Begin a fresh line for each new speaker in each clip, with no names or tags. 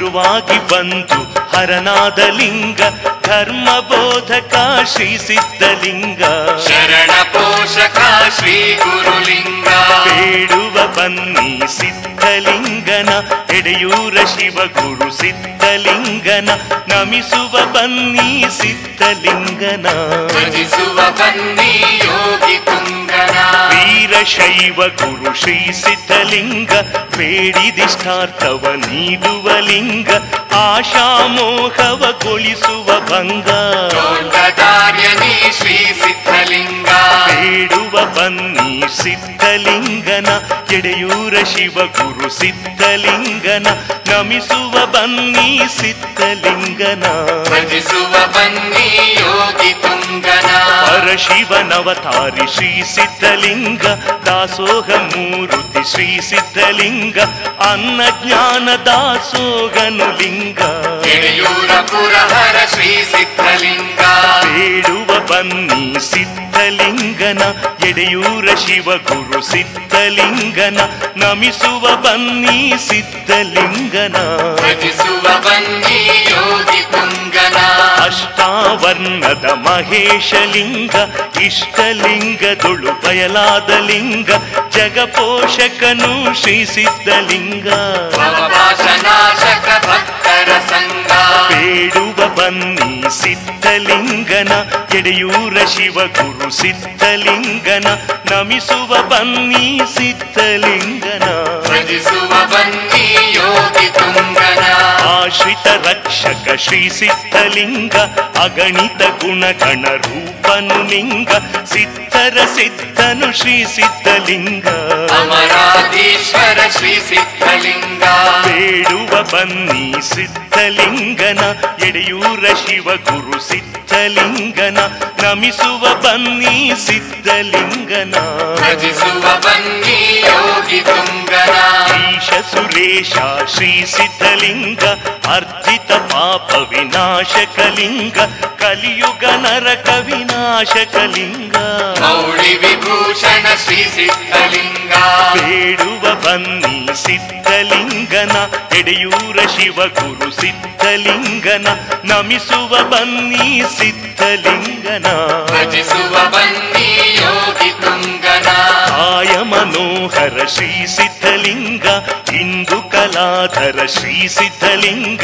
ಗುರುವಾಗಿ ಬಂದು ಹರನಾದ ಲಿಂಗ ಧರ್ಮ ಬೋಧಕ ಶ್ರೀ ಸಿದ್ಧಲಿಂಗ
ಶರಣ ಪೋಷಕ ಶ್ರೀ ಗುರುಲಿಂಗ
ಬೇಡುವ ಬನ್ನಿ ಸಿದ್ಧಲಿಂಗನ ಎಡೆಯೂರ ಶಿವ ಗುರು ಸಿದ್ಧಲಿಂಗನ ನಮಿಸುವ ಬನ್ನಿ ಸಿದ್ಧಲಿಂಗನ
ಭಜಿಸುವ ಬನ್ನಿ ಯೋಗಿ ತುಂಗನ
ವೀರಶೈವ ಗುರು ಶ್ರೀ ಸಿದ್ಧಲಿಂಗ ಬೇಡಿದಿಷ್ಟಾರ್ಥವ ನೀಡುವ ಲಿಂಗ ಆಶಾಮೋಹವ ಗೊಳಿಸುವ ಭಂಗ
ಲೋಕದಾರ್ಯನಿ ಶ್ರೀ ಸಿದ್ಧಲಿಂಗ
ಬೇಡುವ ಬನ್ನಿ ಸಿದ್ಧಲಿಂಗನ ಎಡೆಯೂರ ಶಿವ ಗುರು ಸಿದ್ಧಲಿಂಗನ ನಮಿಸುವ ಬನ್ನಿ ಸಿದ್ಧಲಿಂಗನ
ಭಜಿಸುವ ಬನ್ನಿ ಯೋಗಿ ತುಂಗನ
ಪರಶಿವನವತಾರಿ ಶ್ರೀ ಸಿದ್ಧಲಿಂಗ ದಾಸೋಹ ಮೂರುತಿ ಶ್ರೀ ಸಿದ್ಧಲಿಂಗ ಅನ್ನ ಜ್ಞಾನ ದಾಸೋಗನು ಲಿಂಗ
ಎಡೆಯೂರ ಪುರಹರ ಶ್ರೀ ಸಿದ್ಧಲಿಂಗ
ಬೇಡುವ ಬನ್ನಿ ಸಿದ್ಧಲಿಂಗನ ಎಡೆಯೂರ ಶಿವ ಗುರು ಸಿದ್ಧಲಿಂಗನ ನಮಿಸುವ ಬನ್ನಿ ಸಿದ್ಧಲಿಂಗನ
ಭಜಿಸುವ ಬನ್ನಿ ಯೋಗಿ ತುಂಗನ
ಅಷ್ಟಾವರ್ಣದ ಮಹೇಶಲಿಂಗ ಇಷ್ಟಲಿಂಗದೊಳು ಬಯಲಾದ ಲಿಂಗ ಜಗಪೋಷಕನು ಶ್ರೀ ಸಿದ್ಧಲಿಂಗ
ಭವಪಾಶನಾಶಕ ಭಕ್ತರ ಸಂಗ
ಬೇಡುವ ಬನ್ನಿ ಸಿದ್ಧಲಿಂಗನ ಎಡೆಯೂರ ಶಿವ ಗುರು ಸಿದ್ಧಲಿಂಗನ ನಮಿಸುವ ಬನ್ನಿ ಸಿದ್ಧಲಿಂಗನ
ಭಜಿಸುವ ಬನ್ನಿ ಯೋಗಿ ತುಂಗನ
ಆಶ್ರಿತ ರಕ್ಷಕ ಶ್ರೀ ಸಿದ್ಧಲಿಂಗ ಅಗಣಿತ ಗುಣಗಣ ರೂಪನು ಲಿಂಗ ಸಿದ್ಧರ ಸಿದ್ಧನು ಶ್ರೀ ಸಿದ್ಧಲಿಂಗ
ಅಮರಾಧೀಶ್ವರ ಶ್ರೀ ಸಿದ್ಧಲಿಂಗ
ಬೇಡುವ ಬನ್ನಿ ಸಿದ್ಧಲಿಂಗನ ಎಡೆಯೂರ ಶಿವ ಗುರು ಸಿದ್ಧಲಿಂಗನ ನಮಿಸುವ ಬನ್ನಿ ಸಿದ್ಧಲಿಂಗನ
ಭಜಿಸುವ ಬನ್ನಿ ಯೋಗಿ ತುಂಗನ
ಈಶ ಸುರೇಶ ಶ್ರೀ ಸಿದ್ಧಲಿಂಗ ಅರ್ಜಿತ ಪಾಪ ವಿನಾಶಕಲಿಂಗ ಕಲಿಯುಗ ನರಕ ವಿನಾಶಕಲಿಂಗ
ಮೌಳಿ ವಿಭೂಷಣ ಶ್ರೀ ಸಿದ್ಧಲಿಂಗ
ಬೇಡುವ ಬನ್ನಿ ಸಿದ್ಧಲಿಂಗನ ಎಡೆಯೂರ ಶಿವ ಗುರು ಸಿದ್ಧಲಿಂಗನ ನಮಿಸುವ ಬನ್ನಿ ಸಿದ್ಧಲಿಂಗನ
ಭಜಿಸುವ ಬನ್ನಿ ಯೋಗಿ ತುಂಗನ
ಕಾಯ ಮನೋಹರ ಶ್ರೀ ಸಿದ್ಧಲಿಂಗ ಇಂದು ಕಲಾಧರ ಶ್ರೀ ಸಿದ್ಧಲಿಂಗ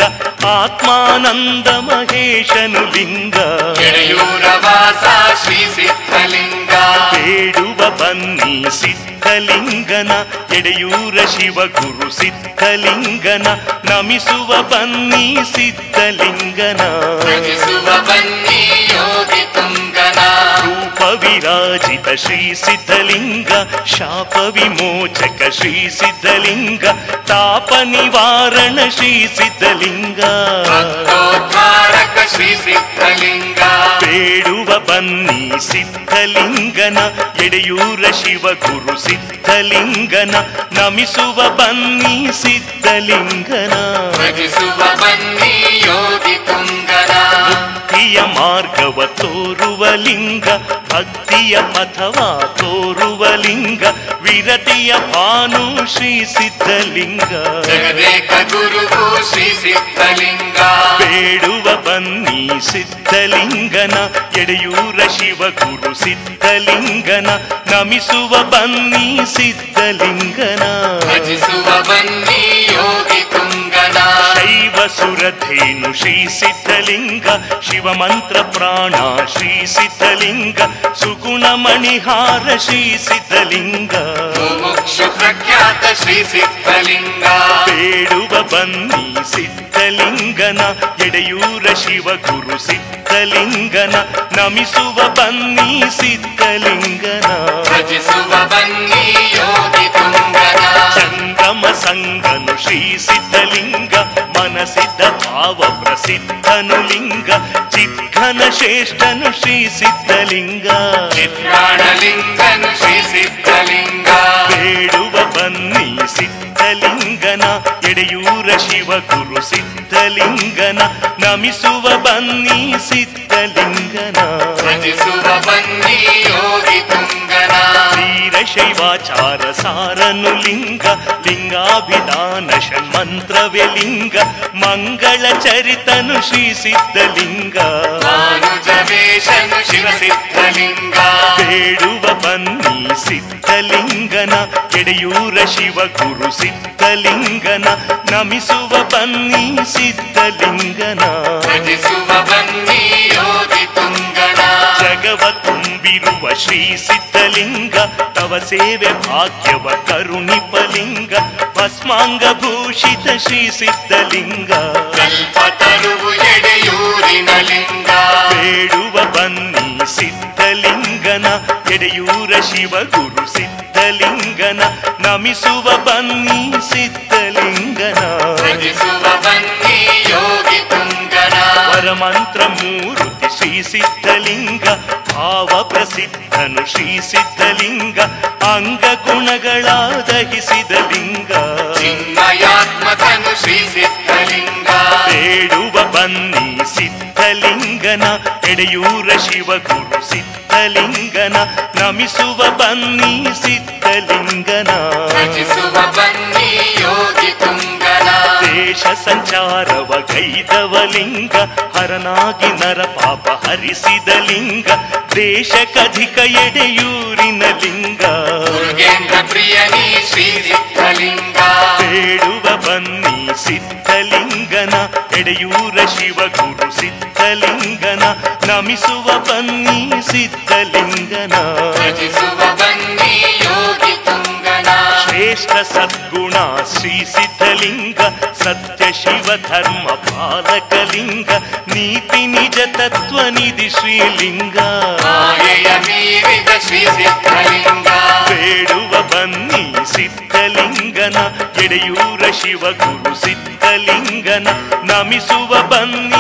ಆತ್ಮಾನಂದ ಮಹೇಶನು ಲಿಂಗ
ಎಡೆಯೂರ ವಾಸ ಶ್ರೀ ಸಿದ್ಧಲಿಂಗ
ಬೇಡುವ ಬನ್ನಿ ಸಿದ್ಧಲಿಂಗನ ಎಡೆಯೂರ ಶಿವ ಗುರು ಸಿದ್ಧಲಿಂಗನ ನಮಿಸುವ ಬನ್ನಿ ಸಿದ್ಧಲಿಂಗನ
ಭಜಿಸುವ ಬನ್ನಿ ಯೋಗಿ ತುಂಗನ
ರೂಪ ವಿರಾಜಿತ ಶ್ರೀ ಸಿದ್ಧಲಿಂಗ ಶಾಪ ವಿಮೋಚಕ ಶ್ರೀ ಸಿದ್ಧಲಿಂಗ ತಾಪ ನಿವಾರಣ ಶ್ರೀ ಸಿದ್ಧಲಿಂಗ
ಭಕ್ತೋದ್ಧಾರಕ ಶ್ರೀ ಸಿದ್ಧಲಿಂಗ
ಬೇಡುವ ಬನ್ನಿ ಸಿದ್ಧಲಿಂಗನ ಎಡೆಯೂರ ಶಿವ ಗುರು ಸಿದ್ಧಲಿಂಗನ ನಮಿಸುವ ಬನ್ನಿ ಸಿದ್ಧಲಿಂಗನ
ಭಜಿಸುವ ಬನ್ನಿ ಯೋಗಿ ತುಂಗನ
ಭಕ್ತಿಯ ಮಾರ್ಗವ ತೋರುವ ಲಿಂಗ ಭಕ್ತಿಯ ಪಥವ ತೋರುವ ಲಿಂಗ ವಿರತಿಯ ಭಾನು ಶ್ರೀ ಸಿದ್ಧಲಿಂಗ
ಜಗದೇಕ ಗುರುವು ಶ್ರೀ ಸಿದ್ಧಲಿಂಗ
ಬೇಡುವ ಬನ್ನಿ ಸಿದ್ಧಲಿಂಗನ ಎಡೆಯೂರ ಶಿವ ಗುರು ಸಿದ್ಧಲಿಂಗನ ನಮಿಸುವ ಬನ್ನಿ ಸಿದ್ಧಲಿಂಗನ
ಭಜಿಸುವ ಬನ್ನಿ ಯೋಗಿ ತುಂಗನ
ಶೈವ ಸುರಧೇನು ಶ್ರೀ ಸಿದ್ಧಲಿಂಗ ಶಿವ ಮಂತ್ರ ಪ್ರಾಣ ಶ್ರೀ ಸಿದ್ಧಲಿಂಗ ಸುಗುಣ ಮಣಿಹಾರ ಶ್ರೀ ಸಿದ್ಧಲಿಂಗ
ಮುಮುಕ್ಷು ಪ್ರಖ್ಯಾತ ಶ್ರೀ ಸಿದ್ಧಲಿಂಗ
ಬೇಡುವ ಬನ್ನಿ ಸಿದ್ಧಲಿಂಗನ ಎಡೆಯೂರ ಶಿವ ಗುರು ಸಿದ್ಧಲಿಂಗನ ನಮಿಸುವ ಬನ್ನಿ ಸಿದ್ಧಲಿಂಗನ
ಭಜಿಸುವ ಬನ್ನಿ ಯೋಗಿ ತುಂಗನ
ಸಂಗಮ ಸಂಗನು ಶ್ರೀ ಸಿದ್ಧಲಿಂಗ ಮನಸಿದ್ಧ ಭಾವ ಪ್ರಸಿದ್ಧನು ಲಿಂಗ ಚಿದ್ಘನ ಶ್ರೇಷ್ಠನು ಶ್ರೀ ಸಿದ್ಧಲಿಂಗ
ಚಿತ್ರಾಣಲಿಂಗನು ಶ್ರೀ ಸಿದ್ಧಲಿಂಗ
ಬೇಡುವ ಬನ್ನಿ ಸಿದ್ಧಲಿಂಗನ ಎಡೆಯೂರ ಶಿವ ಗುರು ಸಿದ್ಧಲಿಂಗನ ನಮಿಸುವ ಬನ್ನಿ ಸಿದ್ಧಲಿಂಗನ
ಭಜಿಸುವ ಬನ್ನಿ ಯೋಗಿ ತುಂಗನ
ಶ್ರೀ ವೀರಶೈವಾಚಾರ ಸಾರನು ಲಿಂಗ ಲಿಂಗಾಭಿಧಾನ ಷಣ್ಮಂತ್ರವೇ ಲಿಂಗ ಮಂಗಳ ಚರಿತನು ಶ್ರೀ ಸಿದ್ಧಲಿಂಗ
ಮಾನುಜವೇಶನು ಶಿವಸಿದ್ಧಲಿಂಗ
ಬೇಡುವ ಬನ್ನಿ ಸಿದ್ಧಲಿಂಗನ ಎಡೆಯೂರ ಶಿವ ಗುರು ಸಿದ್ಧಲಿಂಗನ ನಮಿಸುವ ಬನ್ನಿ ಸಿದ್ಧಲಿಂಗನ
ಭಜಿಸುವ ಬನ್ನಿ ಯೋಗಿ ತುಂಗನ
ಜಗವ ತುಂಬಿರುವ ಶ್ರೀ ಸಿದ್ಧಲಿಂಗ ತವ ಸೇವೆ ಭಾಗ್ಯವ ಕರುಣಿಪಲಿಂಗ ಭಸ್ಮಾಂಗ ಭೂಷಿತ ಶ್ರೀ ಸಿದ್ಧಲಿಂಗ
ಕಲ್ಪತರುವು ಎಡೆಯೂರಿನ ಲಿಂಗ
ಬೇಡುವ ಬನ್ನಿ ಸಿದ್ಧಲಿಂಗನ ಎಡೆಯೂರ ಶಿವ ಗುರು ಸಿದ್ಧಲಿಂಗನ ನಮಿಸುವ ಬನ್ನಿ ಸಿದ್ಧಲಿಂಗನ
ಭಜಿಸುವ ಬನ್ನಿ ಯೋಗಿ ತುಂಗನ
ವರಮಂತ್ರ ಮೂರುತಿ ಶ್ರೀ ಸಿದ್ಧಲಿಂಗ ಭಾವ ಪ್ರಸಿದ್ಧನು ಶ್ರೀ ಸಿದ್ಧಲಿಂಗ ಅಂಗ ಗುಣಗಳ ದಹಿಸಿದ ಲಿಂಗ
ಚಿನ್ಮಯಾತ್ಮಕನು ಶ್ರೀ ಸಿದ್ಧಲಿಂಗ
ಬೇಡುವ ಬನ್ನಿ ಸಿದ್ಧಲಿಂಗನ ಎಡೆಯೂರ ಶಿವ ಗುರು ಸಿದ್ಧಲಿಂಗನ ನಮಿಸುವ ಬನ್ನಿ ಸಿದ್ಧಲಿಂಗನ
ಭಜಿಸುವ ಬನ್ನಿ ಯೋಗಿ ತುಂಗನ
ದೇಶ ಸಂಚಾರವ ಗೈದವ ಲಿಂಗ ಹರನಾಗಿ ನರ ಪಾಪ ಹರಿಸಿದ ಲಿಂಗ ದೇಶಕಧಿಕ ಎಡೆಯೂರಿನ ಲಿಂಗ
ಮುರುಗೇಂದ್ರ ಪ್ರಿಯನಿ ಶ್ರೀ ಸಿದ್ಧಲಿಂಗ
ಬೇಡುವ ಬನ್ನಿ ಸಿದ್ಧಲಿಂಗನ ಎಡೆಯೂರ ಶಿವ ಗುರು ಸಿದ್ಧಲಿಂಗನ ನಮಿಸುವ ಬನ್ನಿ ಸಿದ್ಧಲಿಂಗನ
ಭಜಿಸುವ ಬನ್ನಿ ಯೋಗಿ ತುಂಗನ
ಶ್ರೇಷ್ಠ ಸದ್ಗುಣ ಶ್ರೀ ಸಿದ್ಧಲಿಂಗ ಸತ್ಯ ಶಿವ ಧರ್ಮ ಪಾಲಕಲಿಂಗ ನೀತಿ ನಿಜ ತತ್ವ ನಿಧಿ ಶ್ರೀಲಿಂಗ
ಮಾಯೆಯ ಮೀರಿದ ಶ್ರೀ ಸಿದ್ಧಲಿಂಗ
ಬೇಡುವ ಬನ್ನಿ ಸಿದ್ಧಲಿಂಗನ ಎಡೆಯೂರ ಶಿವ ಗುರು ಸಿದ್ಧಲಿಂಗನ ನಮಿಸುವ ಬನ್ನಿ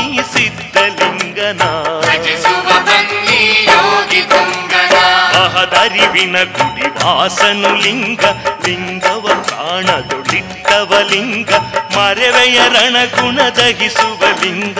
ಸಿದ್ಧಲಿಂಗನ
ಭಜಿಸುವ ಬನ್ನಿ ಯೋಗಿ ತುಂಗನ
ಮಹದರಿವಿನ ಗುಡಿ ವಾಸನು ಲಿಂಗ ಲಿಂಗವ ಪ್ರಾಣದೊಳಿಟ್ಟವ ಲಿಂಗ ಮರೆವೆಯ ರಣಗುಣ ದಹಿಸುವ ಲಿಂಗ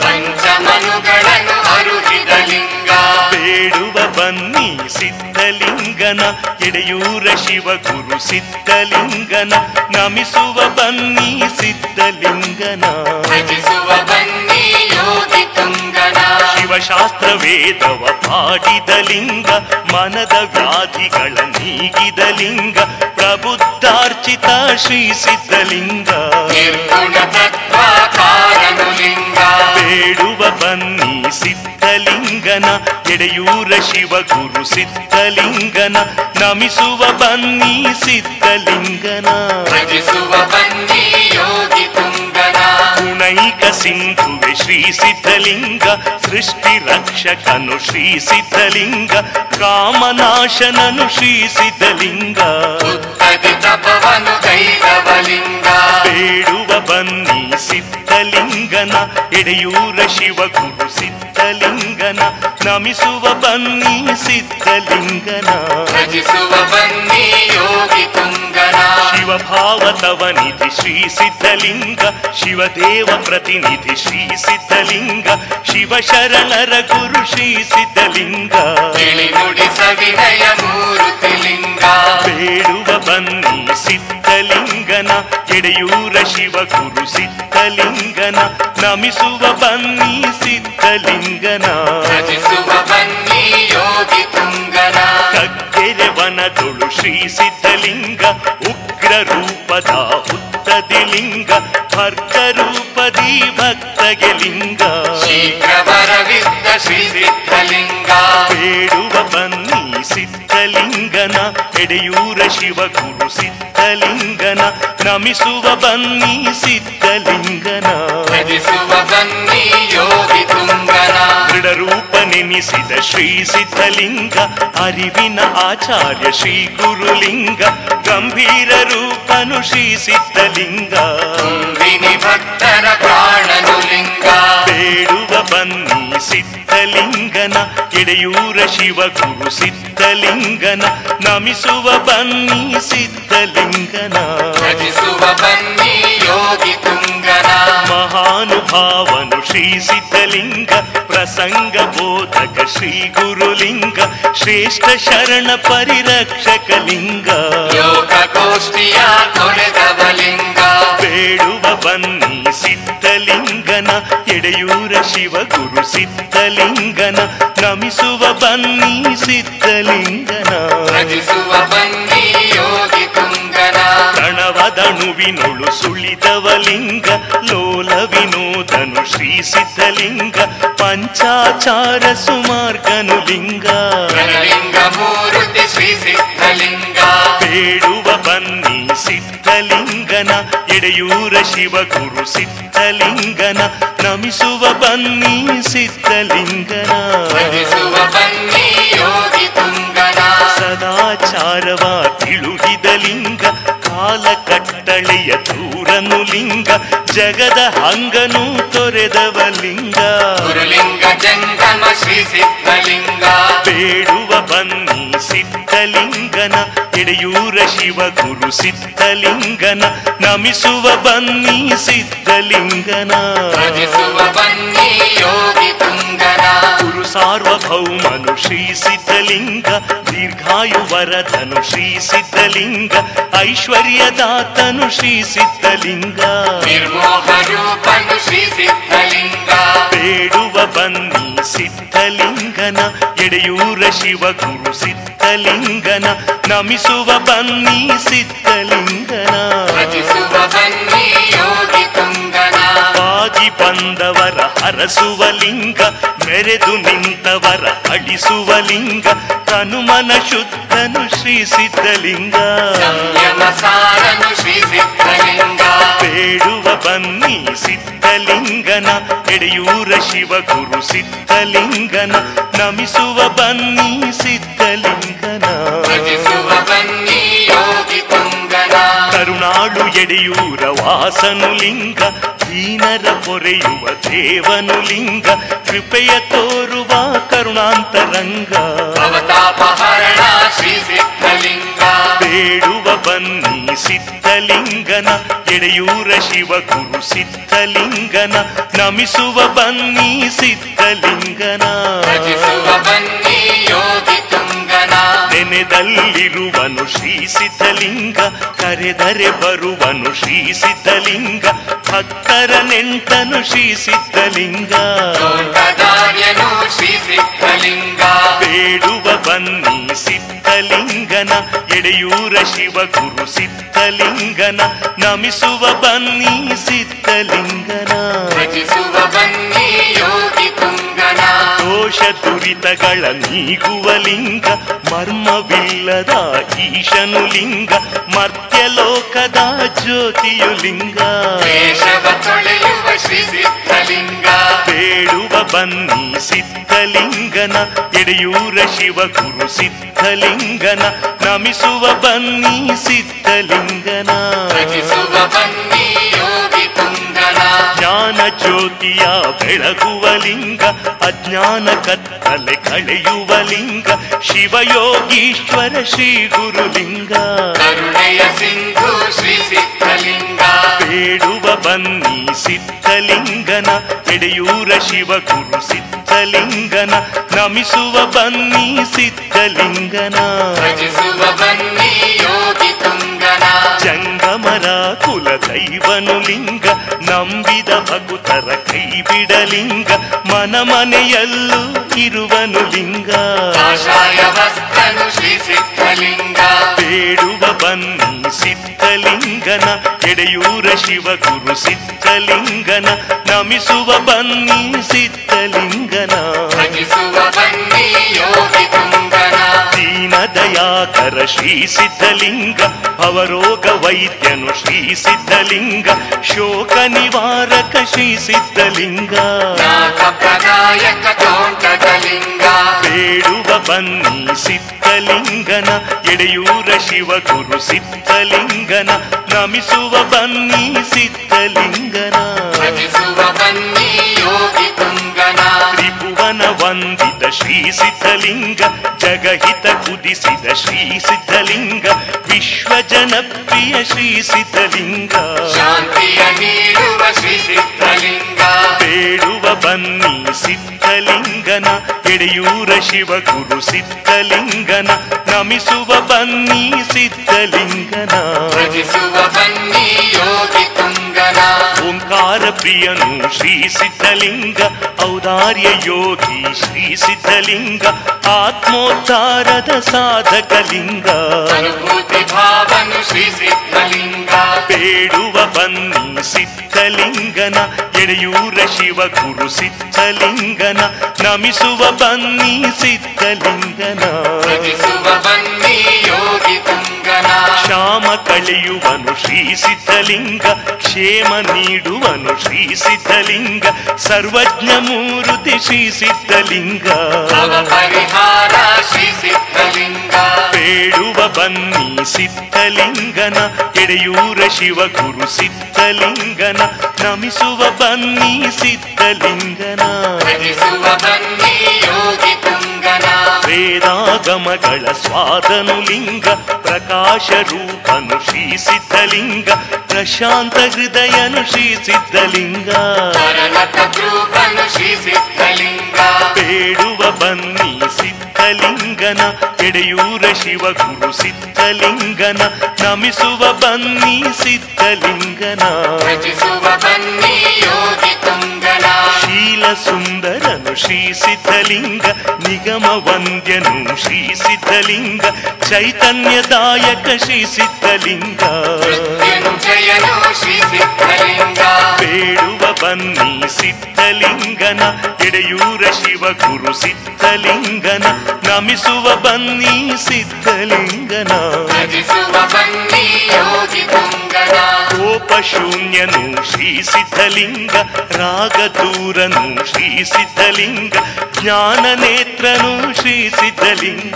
ಪಂಚಮನುಗಳನ್ನು ಅರುಹಿದ ಲಿಂಗ
ಬೇಡುವ ಬನ್ನಿ ಸಿದ್ಧಲಿಂಗನ ಎಡೆಯೂರ ಶಿವ ಗುರು ಸಿದ್ಧಲಿಂಗನ ನಮಿಸುವ ಬನ್ನಿ ಸಿದ್ಧಲಿಂಗನ
ಭಜಿಸುವ ಬನ್ನಿ ಯೋಗಿ ತುಂಗನ
ಶಿವಶಾಸ್ತ್ರ ವೇದವ ಪಾಡಿದ ಲಿಂಗ ಮನದ ವ್ಯಾಧಿಗಳ ನೀಗಿದ ಲಿಂಗ ಪ್ರಬುದ್ಧಾರ್ಚಿತ ಶ್ರೀ ಸಿದ್ಧಲಿಂಗ
ನಿರ್ಗುಣ ತತ್ವ ಕಾರನು ಲಿಂಗ
ಬೇಡುವ ಬನ್ನಿ ಸಿದ್ಧಲಿಂಗನ ಎಡೆಯೂರ ಶಿವ ಗುರು ಸಿದ್ಧಲಿಂಗನ ನಮಿಸುವ ಬನ್ನಿ ಸಿದ್ಧಲಿಂಗನ
ಭಜಿಸುವ ಬನ್ನಿ ಯೋಗಿ ತುಂಗನ
ಗುಣೈಕ ಸಿಂಧುವೆ ಶ್ರೀ ಸಿದ್ಧಲಿಂಗ ಸೃಷ್ಟಿ ರಕ್ಷಕನು ಶ್ರೀ ಸಿದ್ಧಲಿಂಗ ಕಾಮನಾಶನನು ಶ್ರೀ ಸಿದ್ಧಲಿಂಗ
ಉತ್ತದಿ ತಪವನು ಗೈರವ ಲಿಂಗ
ಬೇಡುವ ಬನ್ನಿ ಸಿದ್ಧಲಿಂಗನ ಎಡೆಯೂರ ಶಿವ ಗುರು ಸಿದ್ಧಲಿಂಗನ ನಮಿಸುವ ಬನ್ನಿ ಸಿದ್ಧಲಿಂಗನ
ಭಜಿಸುವ ಬನ್ನಿ ಯೋಗಿ ತುಂಗನ
ಶಿವಭಾವತವ ನಿಧಿ ಶ್ರೀ ಸಿದ್ಧಲಿಂಗ ಶಿವದೇವ ಪ್ರತಿನಿಧಿ ಶ್ರೀ ಸಿದ್ಧಲಿಂಗ ಶಿವಶರಣರ ಗುರು ಶ್ರೀ ಸಿದ್ಧಲಿಂಗ
ತಿಳಿ ನುಡಿ ಸವಿನಯ ಮೂರುತಿ ಲಿಂಗ
ಬೇಡುವ ಬನ್ನಿ ಸಿದ್ಧಲಿಂಗನ ಎಡೆಯೂರ ಶಿವ ಗುರು ಸಿದ್ಧಲಿಂಗನ ನಮಿಸುವ ಬನ್ನಿ ಸಿದ್ಧಲಿಂಗನ
ಭಜಿಸುವ ಬನ್ನಿ ಯೋಗಿ ತುಂಗನ
ಕಗ್ಗೆರೆ ವನದೊಳು ಶ್ರೀ ಸಿದ್ಧಲಿಂಗ ಉಗ್ರ ರೂಪದ ಹುತ್ತದಿ ಲಿಂಗ ಭರ್ಗ ರೂಪದಿ ಭಕ್ತಗೆ ಲಿಂಗ
ಶೀಘ್ರ ಬರವಿದ್ದ ಶ್ರೀ ಸಿದ್ಧಲಿಂಗ
ಬೇಡುವ ಬನ್ನಿ ಸಿದ್ಧಲಿಂಗನ ಎಡೆಯೂರ ಶಿವ ಗುರು ಸಿದ್ಧಲಿಂಗನ ನಮಿಸುವ ಬನ್ನಿ ಸಿದ್ಧಲಿಂಗನ
ಭಜಿಸುವ ಬನ್ನಿ ಯೋಗಿ ತುಂಗನ
ದೃಢರೂಪ ನೆನೆಸಿದ ಶ್ರೀ ಸಿದ್ಧಲಿಂಗ ಅರಿವಿನ ಆಚಾರ್ಯ ಶ್ರೀ ಗುರುಲಿಂಗ ಗಂಭೀರ ರೂಪನು ಶ್ರೀ ಸಿದ್ಧಲಿಂಗ
ತುಂಬಿನಿ ಭಕ್ತರ ಪ್ರಾಣನು ಲಿಂಗ
ಬೇಡುವ ಬನ್ನಿ ಸಿದ್ಧಲಿಂಗನ ಎಡೆಯೂರ ಶಿವ ಗುರು ಸಿದ್ಧಲಿಂಗನ ನಮಿಸುವ ಬನ್ನಿ ಸಿದ್ಧಲಿಂಗನ
ಭಜಿಸುವ ಬನ್ನಿ ಯೋಗಿ ತುಂಗನ
ಮಹಾನ್ ಮಹಾನುಭಾವನು ಶ್ರೀ ಸಿದ್ಧಲಿಂಗ ಪ್ರಸಂಗ ಬೋಧಕ ಶ್ರೀ ಗುರುಲಿಂಗ ಶ್ರೇಷ್ಠ ಶರಣ ಪರಿರಕ್ಷಕ ಲಿಂಗ
ಲೋಕಗೋಷ್ಠಿಯ ಕೊರೆದವ ಲಿಂಗ
ಬೇಡುವ ಬನ್ನಿ ಸಿದ್ಧಲಿಂಗನ ಎಡೆಯೂರ ಶಿವ ಗುರು ಸಿದ್ಧಲಿಂಗನ ನಮಿಸುವ ಬನ್ನಿ ಸಿದ್ಧಲಿಂಗನ
ಭಜಿಸುವ ಬನ್ನಿ ಯೋಗಿ ತುಂಗನ
ಪ್ರಣವದಣುವಿನೊಳು ಸುಳಿದವ ಲಿಂಗ ಲೋಲ ವಿನೋದನು ಶ್ರೀ ಸಿದ್ಧಲಿಂಗ ಪಂಚಾಚಾರ ಸುಮಾರ್ಗನು ಲಿಂಗ
ಲಿಂಗ ಮೂರುತಿ ಶ್ರೀ ಸಿದ್ಧಲಿಂಗ
ಬೇಡುವ ಬನ್ನಿ ಸಿದ್ಧಲಿಂಗನ ಎಡೆಯೂರ ಶಿವ ಗುರು ಸಿದ್ಧಲಿಂಗನ ನಮಿಸುವ ಬನ್ನಿ ಸಿದ್ಧಲಿಂಗನ
ಭಜಿಸುವ ಬನ್ನಿ ಯೋಗಿ ತುಂಗನ
ಸದಾಚಾರವ ತಿಳುಹಿದ ಲಿಂಗ ಕಾಲ ಕಟ್ಟಳೆಯ ದೂರನು ಲಿಂಗ ಜಗದ ಹಂಗನು ತೊರೆದವ ಲಿಂಗ
ಗುರುಲಿಂಗ ಜಂಗಮ ಶ್ರೀ ಸಿದ್ಧಲಿಂಗ
ಬೇಡುವ ಬನ್ನಿ ಸಿದ್ಧಲಿಂಗನ ಎಡೆಯೂರ ಶಿವ ಗುರು ಸಿದ್ಧಲಿಂಗನ ನಮಿಸುವ ಬನ್ನಿ ಸಿದ್ಧಲಿಂಗನ
ಭಜಿಸುವ ಬನ್ನಿ ಯೋಗಿ ತುಂಗನ
ಗುರು ಸಾರ್ವಭೌಮನು ಶ್ರೀ ಸಿದ್ಧಲಿಂಗ ದೀರ್ಘಾಯು ವರದನು ಶ್ರೀ ಸಿದ್ಧಲಿಂಗ ಐಶ್ವರ್ಯದಾತನು ಶ್ರೀ ಸಿದ್ಧಲಿಂಗ
ನಿರ್ಮೋಹ ರೂಪನು ಶ್ರೀ ಸಿದ್ಧಲಿಂಗ
ಬೇಡುವ ಬನ್ನಿ ಸಿದ್ಧಲಿಂಗನ ಎಡೆಯೂರ ಶಿವ ಗುರು ಸಿದ್ಧಲಿಂಗನ ನಮಿಸುವ ಬನ್ನಿ ಸಿದ್ಧಲಿಂಗನ
ಭಜಿಸುವ ಬನ್ನಿ ಯೋಗಿ ತುಂಗನ
ಬಾಗಿ ಬಂದವರ ಹರಸುವ ಲಿಂಗ ಮೆರೆದು ನಿಂತವರ ಅಳಿಸುವ ಲಿಂಗ ತನುಮನ ಶುದ್ಧನು ಶ್ರೀ ಸಿದ್ಧಲಿಂಗ
ಸಂಯಮ ಸಾರನು ಶ್ರೀ ಸಿದ್ಧಲಿಂಗ
ಬೇಡುವ ಬನ್ನಿ ಸಿದ್ಧಲಿಂಗನ ಎಡೆಯೂರ ಶಿವ ಗುರು ಸಿದ್ಧಲಿಂಗನ ನಮಿಸುವ ಬನ್ನಿ ಸಿದ್ಧಲಿಂಗನ
ಭಜಿಸುವ ಬನ್ನಿ ಯೋಗಿ ತುಂಗನ
ಕರುಣಾಳು ಎಡೆಯೂರ ವಾಸನು ಲಿಂಗ ದೀನರ ಪೊರೆಯುವ ದೇವನು ಲಿಂಗ ಕೃಪೆಯ ತೋರುವ ಕರುಣಾಂತರಂಗ
ಭವತಾಪಹರಣ ಶ್ರೀ ಸಿದ್ಧಲಿಂಗ
ಬೇಡುವ ಬನ್ನಿ ಸಿದ್ಧಲಿಂಗನ ಎಡೆಯೂರ ಶಿವ ಗುರು ಸಿದ್ಧಲಿಂಗನ ನಮಿಸುವ ಬನ್ನಿ ಸಿದ್ಧಲಿಂಗನ
ಭಜಿಸುವ ಬನ್ನಿ ಯೋಗಿ ತುಂಗನ
ನೆನೆದಲ್ಲಿರುವನು ಶ್ರೀ ಸಿದ್ಧಲಿಂಗ ಕರೆದರೆ ಬರುವನು ಶ್ರೀ ಸಿದ್ಧಲಿಂಗ ಭಕ್ತರ ನೆಂಟನು ಶ್ರೀ ಸಿದ್ಧಲಿಂಗ
ಲೋಕದಾರ್ಯನು ಶ್ರೀ ಸಿದ್ಧಲಿಂಗ
ಬೇಡುವ ಬನ್ನಿ ಸಿದ್ಧಲಿಂಗನ ಎಡೆಯೂರ ಶಿವ ಗುರು ಸಿದ್ಧಲಿಂಗನ ನಮಿಸುವ ಬನ್ನಿ ಸಿದ್ಧಲಿಂಗನ
ಭಜಿಸುವ ಬನ್ನಿ ಯೋಗಿ ತುಂಗನ
ದೋಷ ದುರಿತಗಳ ನೀಗುವ ಲಿಂಗ ಮರ್ಮವಿಲ್ಲದ ಈಶನು ಲಿಂಗ ಮರ್ತ್ಯಲೋಕದ ಜ್ಯೋತಿಯು ಲಿಂಗ
ವೇಷವ ತೊಳೆಯುವ ಶ್ರೀ ಸಿದ್ಧಲಿಂಗ
ಬೇಡುವ ಬನ್ನಿ ಸಿದ್ಧಲಿಂಗನ ಎಡೆಯೂರ ಶಿವ ಗುರು ಸಿದ್ಧಲಿಂಗನ ನಮಿಸುವ ಬನ್ನಿ ಸಿದ್ಧಲಿಂಗನ
ಭಜಿಸುವ ಬನ್ನಿ ಯೋಗಿ ತುಂಗನ
ಜ್ಞಾನ ಜ್ಯೋತಿಯ ಬೆಳಗುವ ಲಿಂಗ ಅಜ್ಞಾನ ಕತ್ತಲೆ ಕಳೆಯುವ ಲಿಂಗ ಶಿವಯೋಗೀಶ್ವರ ಶ್ರೀ ಗುರುಲಿಂಗ
ಕರುಣೆಯ ಸಿಂಧು ಶ್ರೀ ಸಿದ್ಧಲಿಂಗ
ಬೇಡುವ ಬನ್ನಿ ಸಿದ್ಧಲಿಂಗನ ಎಡೆಯೂರ ಶಿವ ಗುರು ಸಿದ್ಧಲಿಂಗನ ನಮಿಸುವ ಬನ್ನಿ ಸಿದ್ಧಲಿಂಗನ
ಭಜಿಸುವ ಬನ್ನಿ ಯೋಗಿ ತುಂಗನ
ಜಂಗಮರ ಕುಲ ದೈವನು ಲಿಂಗ ನಂಬಿದ ಭಕುತರ ಕೈ ಬಿಡಲಿಂಗ ಮನ ಮನೆಯಲ್ಲೂ ಇರುವನು ಲಿಂಗ
ಕಾಷಾಯ ವಸ್ತ್ರನು ಶ್ರೀ ಸಿದ್ಧಲಿಂಗ
ಬೇಡುವ ಬನ್ನಿ ಸಿದ್ಧಲಿಂಗನ ಎಡೆಯೂರ ಶಿವ ಗುರು ಸಿದ್ಧಲಿಂಗನ ನಮಿಸುವ ಬನ್ನಿ ಸಿದ್ಧಲಿಂಗನ
ಭಜಿಸುವ ಬನ್ನಿ ಯೋಗಿ ತುಂಗನ
ದೀನ ದಯಾಕರ ಶ್ರೀ ಸಿದ್ಧಲಿಂಗ ಭವರೋಗ ವೈದ್ಯನು ಶ್ರೀ ಸಿದ್ಧಲಿಂಗ ಶೋಕ ನಿವಾರಕ ಶ್ರೀ ಸಿದ್ಧಲಿಂಗ
ನಾಥ ಪ್ರದಾಯಕ ತೋಂಟದಲಿಂಗ
ಬೇಡುವ ಬನ್ನಿ ಸಿದ್ಧಲಿಂಗನ ಎಡೆಯೂರ ಶಿವ ಗುರು ಸಿದ್ಧಲಿಂಗನ ನಮಿಸುವ ಬನ್ನಿ ಸಿದ್ಧಲಿಂಗನ
ಭಜಿಸುವ ಬನ್ನಿ ಯೋಗಿ ತುಂಗನ
ತ್ರಿಭುವನ ವಂದಿತ ಶ್ರೀ ಸಿದ್ಧಲಿಂಗ ಜಗಹಿತ ಕುದಿಸಿದ ಶ್ರೀ ಸಿದ್ಧಲಿಂಗ ವಿಶ್ವ ಜನಪ್ರಿಯ ಶ್ರೀ ಸಿದ್ಧಲಿಂಗ
ಶಾಂತಿಯ ನೀಡುವ ಶ್ರೀ ಸಿದ್ಧಲಿಂಗ
ಬನ್ನಿ ಸಿದ್ಧಲಿಂಗನ ಎಡೆಯೂರ ಶಿವ ಗುರು ಸಿದ್ಧಲಿಂಗನ ನಮಿಸುವ ಬನ್ನಿ ಸಿದ್ಧಲಿಂಗನ
ಭಜಿಸುವ ಬನ್ನಿ ಯೋಗಿ ತುಂಗನ
ಓಂಕಾರ ಪ್ರಿಯನು ಶ್ರೀ ಸಿದ್ಧಲಿಂಗ ಔದಾರ್ಯ ಯೋಗಿ ಶ್ರೀ ಸಿದ್ಧಲಿಂಗ ಆತ್ಮೋದ್ಧಾರದ ಸಾಧಕಲಿಂಗ
ಅನುಭೂತಿ ಭಾವನು ಶ್ರೀ ಸಿದ್ಧಲಿಂಗ
ಬೇಡುವ ಬನ್ನಿ ಸಿದ್ಧಲಿಂಗನ ಎಡೆಯೂರ ಶಿವ ಗುರು ಸಿದ್ಧಲಿಂಗನ ನಮಿಸುವ ಬನ್ನಿ ಸಿದ್ಧಲಿಂಗನ
ಭಜಿಸುವ ಬನ್ನಿ ಯೋಗಿ ತುಂಗನ
ಕ್ಷಾಮ ಕಳೆಯುವನು ಶ್ರೀ ಸಿದ್ಧಲಿಂಗ ಕ್ಷೇಮ ನೀಡುವನು ಶ್ರೀ ಸಿದ್ಧಲಿಂಗ ಸರ್ವಜ್ಞ ಮೂರುತಿ ಶ್ರೀ ಸಿದ್ಧಲಿಂಗ
ಭವ ಪರಿಹಾರ ಶ್ರೀ ಸಿದ್ಧಲಿಂಗ
ಬೇಡುವ ಬನ್ನಿ ಸಿದ್ಧಲಿಂಗನ ಎಡೆಯೂರ ಶಿವ ಗುರು ಸಿದ್ಧಲಿಂಗನ ನಮಿಸುವ ಬನ್ನಿ ಸಿದ್ಧಲಿಂಗನ
ಭಜಿಸುವ ಬನ್ನಿ ಯೋಗಿ ತುಂಗನ
ವೇದಾಗಮಗಳ ಸ್ವಾದನು ಲಿಂಗ ಪ್ರಕಾಶ ರೂಪನು ಶ್ರೀ ಸಿದ್ಧಲಿಂಗ ಪ್ರಶಾಂತ ಹೃದಯನು ಶ್ರೀ ಸಿದ್ಧಲಿಂಗ
ಪರಲತ ರೂಪನು ಶ್ರೀ ಸಿದ್ಧಲಿಂಗ
ಬೇಡುವ ಬನ್ನಿ ಸಿದ್ಧಲಿಂಗನ ಎಡೆಯೂರ ಶಿವ ಗುರು ಸಿದ್ಧಲಿಂಗನ ನಮಿಸುವ ಬನ್ನಿ ಸಿದ್ಧಲಿಂಗನ
ಭಜಿಸುವ ಬನ್ನಿ ಯೋಗಿ ತುಂಗನ
ಶೀಲ ಸುಂದರನು ಶ್ರೀ ಸಿದ್ಧಲಿಂಗ ನಿಗಮ ವಂದ್ಯನು ಶ್ರೀ ಸಿದ್ಧಲಿಂಗ ಚೈತನ್ಯದಾಯಕ ಶ್ರೀ ಸಿದ್ಧಲಿಂಗ
ಮೃತ್ಯುಂಜಯನು ಶ್ರೀ ಸಿದ್ಧಲಿಂಗ
ಬೇಡುವ ಬನ್ನಿ ಸಿದ್ಧಲಿಂಗನ ಎಡೆಯೂರ ಶಿವ ಗುರು ಸಿದ್ಧಲಿಂಗನ ನಮಿಸುವ ಬನ್ನಿ ಸಿದ್ಧಲಿಂಗನ
ಭಜಿಸುವ ಬನ್ನಿ ಯೋಗಿ ತುಂಗನ
ಕೋಪ ಶೂನ್ಯನು ಶ್ರೀ ಸಿದ್ಧಲಿಂಗ ರಾಗ ದೂರನು ಶ್ರೀ ಸಿದ್ಧಲಿಂಗ ಜ್ಞಾನ ನೇತ್ರನು ಶ್ರೀ ಸಿದ್ಧಲಿಂಗ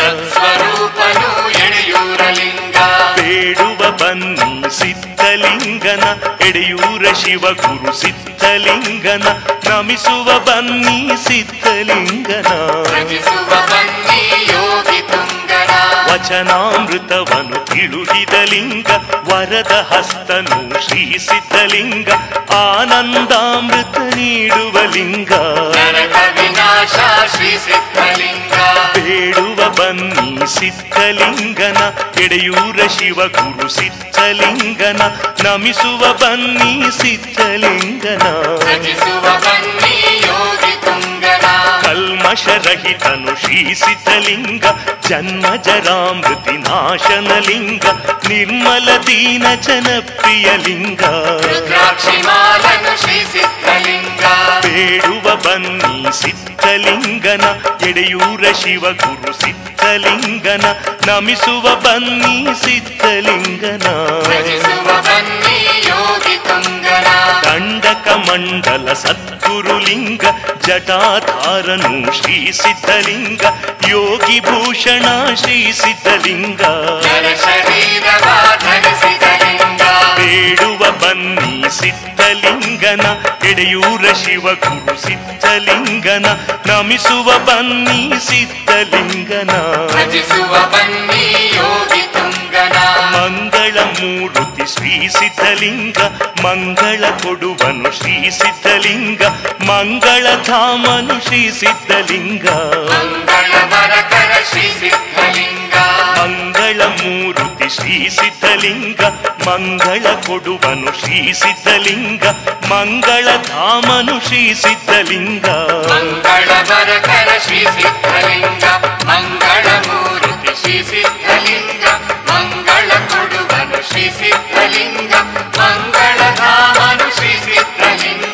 ಸ್ವರೂಪನು ಎಳೆಯೂರಲಿಂಗ
ಬೇಡುವ ಬನ್ನಿ ಸಿದ್ಧಲಿಂಗನ ಎಡೆಯೂರ ಶಿವ ಗುರು ಸಿದ್ಧಲಿಂಗನ ನಮಿಸುವ ಬನ್ನಿ ಸಿದ್ಧಲಿಂಗನ
ಭಜಿಸುವ ಬನ್ನಿ ಯೋಗಿ ತುಂಗನ
ವಚನಾಮೃತವನು ತಿಳುಹಿದ ಲಿಂಗ ವರದ ಹಸ್ತನು ಶ್ರೀ ಸಿದ್ಧಲಿಂಗ ಆನಂದಾಮೃತ ನೀಡುವ ಲಿಂಗ
ನರಕ ವಿನಾಶ ಶ್ರೀ ಸಿದ್ಧಲಿಂಗ
ಬೇಡುವ ಬನ್ನಿ ಸಿದ್ಧಲಿಂಗನ ಎಡೆಯೂರ ಶಿವ ಗುರು ಸಿದ್ಧಲಿಂಗನ ನಮಿಸುವ ಬನ್ನಿ ಸಿದ್ಧಲಿಂಗನ
ಭಜಿಸುವ ಬನ್ನಿ ಯೋಗಿ ತುಂಗನ
ಕಲ್ಮಶರಹಿತನು ಶ್ರೀ ಸಿದ್ಧಲಿಂಗ ಜನ್ಮ ಜರಾಮೃತಿ ನಾಶನಲಿಂಗ ನಿರ್ಮಲ ದೀನ ಜನಪ್ರಿಯ ಲಿಂಗ
ರುದ್ರಾಕ್ಷಿ ಮಾಲನು ಶ್ರೀ ಸಿದ್ಧಲಿಂಗ
ಬೇಡುವ ಬನ್ನಿ ಸಿದ್ಧಲಿಂಗನ ಎಡೆಯೂರ ಶಿವ ಗುರು ಸಿದ್ಧಲಿಂಗನ ನಮಿಸುವ ಬನ್ನಿ ಸಿದ್ಧಲಿಂಗನ
ಭಜಿಸುವ ಬನ್ನಿ ಯೋಗಿ ತುಂಗನ
ದಂಡಕ ಮಂಡಲ ಸದ್ಗುರುಲಿಂಗ ಜಟಾಧಾರನು ಶ್ರೀ ಸಿದ್ಧಲಿಂಗ ಯೋಗಿ ಭೂಷಣ ಶ್ರೀ ಸಿದ್ಧಲಿಂಗ
ನರ ಶರೀರವ ಧರಿಸಿದ ಲಿಂಗ
ಬೇಡುವ ಬನ್ನಿ ಸಿದ್ಧಲಿಂಗನ ಎಡೆಯೂರ ಶಿವ ಗುರು ಸಿದ್ಧಲಿಂಗನ ನಮಿಸುವ ಬನ್ನಿ ಸಿದ್ಧಲಿಂಗನ
ಭಜಿಸುವ ಬನ್ನಿ ಯೋಗಿ ತುಂಗನ
ಮಂಗಳ ಮೂರುತಿ ಶ್ರೀ ಸಿದ್ಧಲಿಂಗ ಮಂಗಳ ಕೊಡುವನು ಶ್ರೀ ಸಿದ್ಧಲಿಂಗ ಮಂಗಳ ಧಾಮನು ಶ್ರೀ ಸಿದ್ಧಲಿಂಗ
ಮಂಗಳ ವರಕರ ಶ್ರೀ ಸಿದ್ಧಲಿಂಗ
ಮಂಗಳ ಮೂರುತಿ ಶ್ರೀ ಸಿದ್ಧಲಿಂಗ ಮಂಗಳ ಕೊಡುವನು ಶ್ರೀ ಸಿದ್ಧಲಿಂಗ ಮಂಗಳ ಧಾಮನು ಶ್ರೀ ಸಿದ್ಧಲಿಂಗ
ಮಂಗಳ ವರಕರ ಶ್ರೀ ಸಿದ್ಧಲಿಂಗ ಮಂಗಳ ಮೂರ್ತಿ ಶ್ರೀ ಸಿದ್ಧಲಿಂಗ ಮಂಗಳ ಕೊಡುವನು ಶ್ರೀ ಸಿದ್ಧಲಿಂಗ ಮಂಗಳ ಧಾಮನು ಶ್ರೀ ಸಿದ್ಧಲಿಂಗ